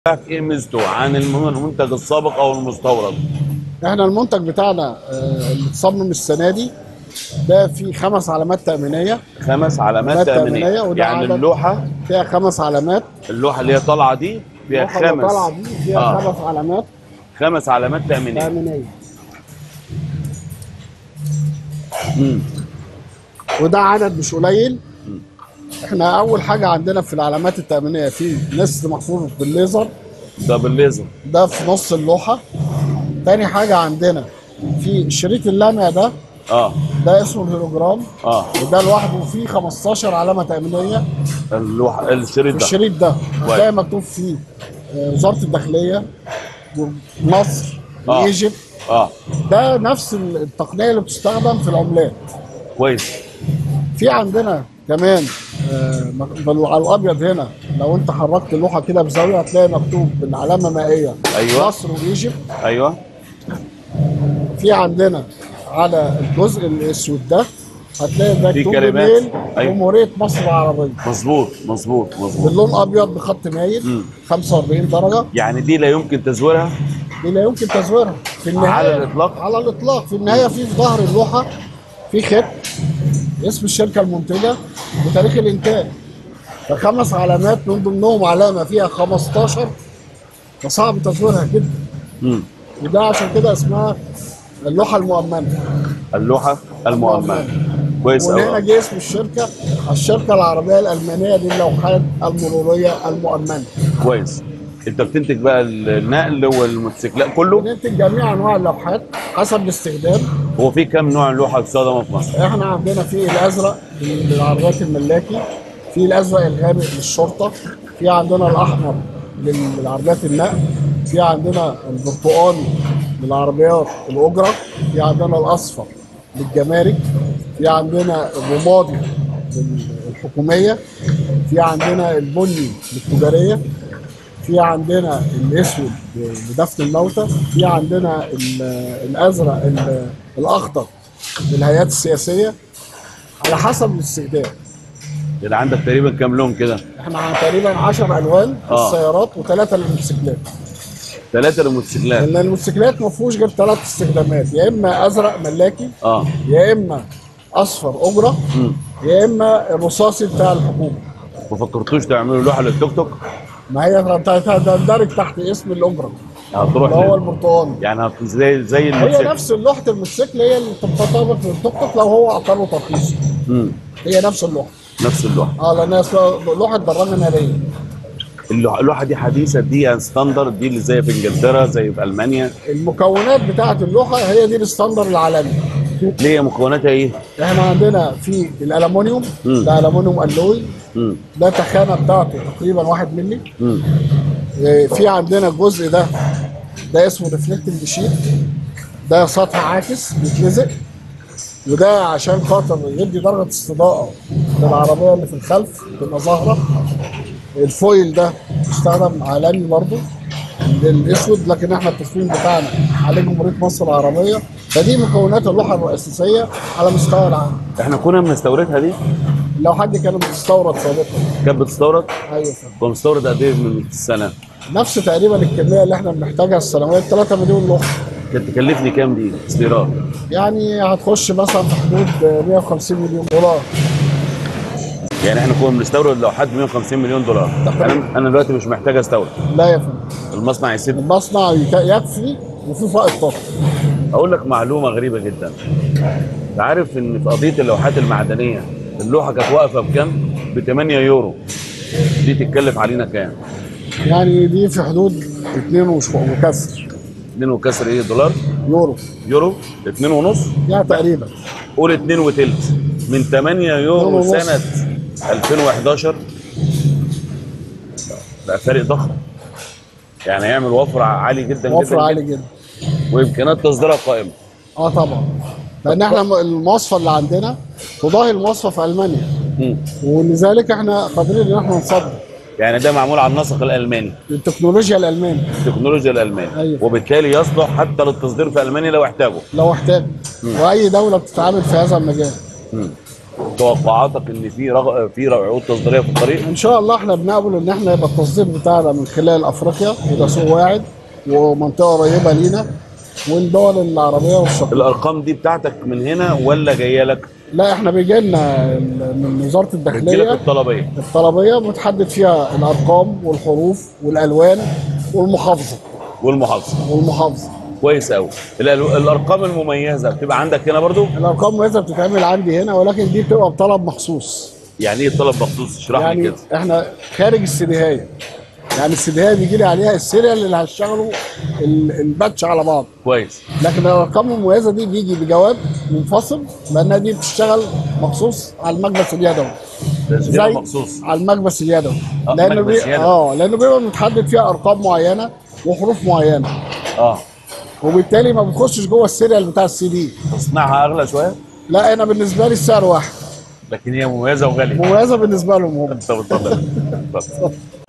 ايه ميزته عن الم- المنتج السابق او المستورد احنا المنتج بتاعنا آه، اللي اتصمم السنه دي ده فيه خمس علامات تأمينية خمس علامات علامات تأمينية تأمينية وده يعني عدد- اللوحة فيها خمس علامات اللوحة اللي هي طالعة دي فيها اللوحة اللي طالعة خمس دي فيها آه. خمس علامات خمس علامات تأمينية تأمينية مم. وده عدد مش قليل احنا اول حاجة عندنا في العلامات التأمينية في نسر محفوظ بالليزر ده بالليزر ده في نص اللوحة تاني حاجة عندنا في شريط اللمع ده اه ده اسمه الهيلوجرام اه وده لوحده فيه 15 علامة تأمينية اللوحة الشريط في ده الشريط ده كويس. هتلاقي مكتوب فيه آه، وزارة الداخلية ومصر آه. وايجيبت اه ده نفس التقنية اللي بتستخدم في العملات كويس في عندنا كمان آه، بل- على الابيض هنا لو انت حركت اللوحه كده بزاويه هتلاقي مكتوب بالعلامه مائيه أيوة. مصر وايجيبت ايوه في عندنا على الجزء الاسود ده هتلاقي في مكتوب كلمات. ايميل أيوة. جمهوريه مصر العربيه مظبوط مظبوط مظبوط باللون ابيض بخط مايل مم. 45 درجه يعني دي لا يمكن تزويرها دي لا يمكن تزويرها في النهايه على الإطلاق؟ على الاطلاق في النهايه في في ظهر اللوحه في خط اسم الشركه المنتجه وتاريخ الانتاج فخمس علامات من ضمنهم علامه فيها 15 فصعب تزويرها جدا مم. وده عشان كده اسمها اللوحه المؤمنه اللوحة المؤمنة كويس ومن هنا قوي جه اسم الشركه الشركه العربيه الالمانيه للوحات المروريه المؤمنه كويس انت بتنتج بقى النقل والموتوسيكلات كله بننتج جميع انواع اللوحات حسب الاستخدام هو في كام نوع لوحة بتستخدم في مصر احنا عندنا في الازرق للعربيات الملاكي في الازرق الغامق للشرطه في عندنا الاحمر للعربيات النقل في عندنا البرتقالي للعربيات الاجره في عندنا الاصفر للجمارك في عندنا الرمادي للحكوميه في عندنا البني للتجاريه في عندنا الاسود لدفن الموتى في عندنا ال- الازرق ال- الاخضر للهيئات السياسيه على حسب الاستخدام اللي عندك تقريبا كام لون كده احنا عن تقريبا 10 الوان آه. للسيارات وثلاثه للموتوسيكلات ثلاثة للموتوسيكلات لان الموتوسيكلات ما فيهوش غير ثلاث استخدامات يا اما ازرق ملاكي اه يا اما اصفر اجره مم. يا اما الرصاصي بتاع الحكومه ما فكرتوش تعملوا لوحة للتوك توك ما هي تندرج تحت اسم الاجره هتروح اللي هو لل- البرتقالي يعني هت- زي زي هي الموتوسيكل نفس لوحه الموتوسيكل هي اللي تنطبق في التوك توك لو هو اعطى له ترخيص مم. هي نفس اللوحه نفس اللوحة اه لانها اسمها لوحه دراجه ناريه اللوحة اللوحة دي حديثة دي يعني ستاندرد دي اللي زي في انجلترا زي في المانيا المكونات بتاعه اللوحه هي دي الستاندر العالمي ليه مكوناتها ايه؟ احنا عندنا في الالومنيوم مم. ده الومنيوم الوي مم. ده تخانه بتاعته تقريبا 1 مللي مم. إيه، في عندنا الجزء ده ده اسمه ريفلكتنج شيت ده سطح عاكس بيتلزق وده عشان خاطر يدي درجه استضاءه للعربيه اللي في الخلف تبقى ظاهره الفويل ده بيستخدم عالمي برضه الاسود لكن احنا التصميم بتاعنا عليه جمهوريه مصر العربيه فدي مكونات اللوحه الرئيسيه على مستوى العالم احنا كنا بنستوردها دي لو حد كان بتستورد سابقا كانت بتستورد ايوه فاهم. كنا بنستورد قد ايه من السنة؟ نفس تقريبا الكميه اللي احنا بنحتاجها السنويه 3 مليون لوحه كانت تكلفني كام دي استيراد؟ يعني هتخش مثلا في حدود 150 مليون دولار يعني احنا كنا بنستورد لوحات ب 150 مليون دولار تقريبا. انا انا دلوقتي مش محتاج استورد لا يا فندم المصنع يسيب المصنع يك- يكفي وفي فائض طاقه اقول لك معلومه غريبه جدا انت عارف ان في قضيه اللوحات المعدنيه اللوحه كانت واقفه بكام ب 8 يورو دي تتكلف علينا كام يعني دي في حدود 2 وش- وكسر 2 وكسر ايه دولار يورو يورو 2 ونص يعني تقريبا قول 2 وتلت من 8 يورو اتنين ونص. سنه 2011 بقى فارق ضخم يعني هيعمل وفر عالي جدا وفر جدا, عالي جدا جدا وامكانيات تصديرها قائمه اه طبعا لان احنا م- المواصفه اللي عندنا تضاهي المواصفه في المانيا مم. ولذلك احنا قادرين ان احنا نصدر يعني ده معمول على النسق الالماني التكنولوجيا الالماني التكنولوجيا الالماني أيوة. وبالتالي يصلح حتى للتصدير في المانيا لو احتاجوا لو احتاج واي دوله بتتعامل في هذا المجال مم. توقعاتك ان في رغ... في عقود تصديريه في الطريق ان شاء الله احنا بنقبل ان احنا يبقى التصدير بتاعنا من خلال افريقيا وده سوق واعد ومنطقه قريبه لينا والدول العربيه والشرقيه الارقام دي بتاعتك من هنا ولا جايه لك لا احنا بيجي لنا من وزاره بتجيلك الداخليه الطلبيه الطلبيه متحدد فيها الارقام والحروف والالوان والمحافظه والمحافظه والمحافظه كويس قوي الارقام المميزه بتبقى عندك هنا برضو الارقام المميزه بتتعمل عندي هنا ولكن دي بتبقى بطلب مخصوص يعني ايه طلب مخصوص اشرح لي يعني كده احنا خارج السديهايه يعني السديهايه بيجي لي عليها السيريال اللي هشتغلوا ال- الباتش على بعض كويس لكن الارقام المميزه دي بيجي بجواب منفصل لانها دي بتشتغل مخصوص على المكبس اليدوي تسجيل مخصوص على المكبس اليدوي آه، لانه مكبس بي... يدوي. اه لانه بيبقى متحدد فيها ارقام معينه وحروف معينه اه وبالتالي ما بيخشش جوه السيريال بتاع السي دي تصنيعها اغلى شويه لا انا بالنسبه لي السعر واحد لكن هي مميزه وغاليه مميزه بالنسبه لهم هم طب اتفضل اتفضل